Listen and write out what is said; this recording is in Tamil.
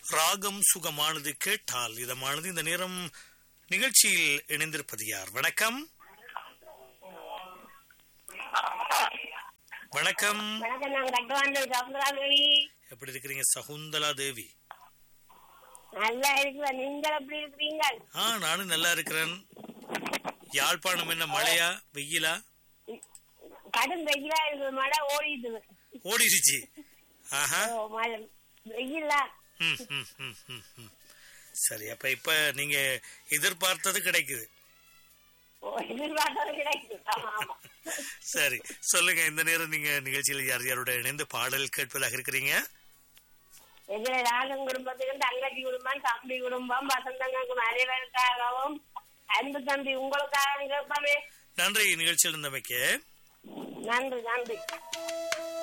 ராகம் சுகமானது கேட்டால் இதமானது இந்த நேரம் நிகழ்ச்சியில் இணைந்திருப்பது யார் வணக்கம் வணக்கம் வணக்கம் நான் கட்டுவாண்டல் கமலாதேவி எப்படி இருக்கிறீங்க சகுந்தலா தேவி நல்லா இருக்கிறேன் நீங்கள் எப்படி இருக்கிறீங்க ஆ நானும் நல்லா இருக்கிறேன் யாழ்ப்பாணம் என்ன மழையா வெயிலா கடும் வெயிலா இருக்கு மழை ஓடிட்டு ஓடிடுச்சு ஆஹா ஓ, மழை வெயிலா ம், ம், ம், ம், ம். சரி அப்ப இப்ப நீங்க எதிர்பார்த்தது கிடைக்குது ஓ, எதிர்பார்த்தது கிடைக்குது ஆமா ஆமா சரி சொல்லுங்க இந்த நேரம் நீங்க நிகழ்ச்சியில் யார் யாரோட இணைந்து பாடல் கேட்பதாக இருக்கிறீங்க எங்களை ராகம் குடும்பத்துக்கு தங்கச்சி குடும்பம் தம்பி குடும்பம் வசந்தங்களுக்கு அனைவருக்காகவும் அன்பு தம்பி உங்களுக்காக கேட்பமே நன்றி நிகழ்ச்சியில் இருந்தமைக்கு நன்றி நன்றி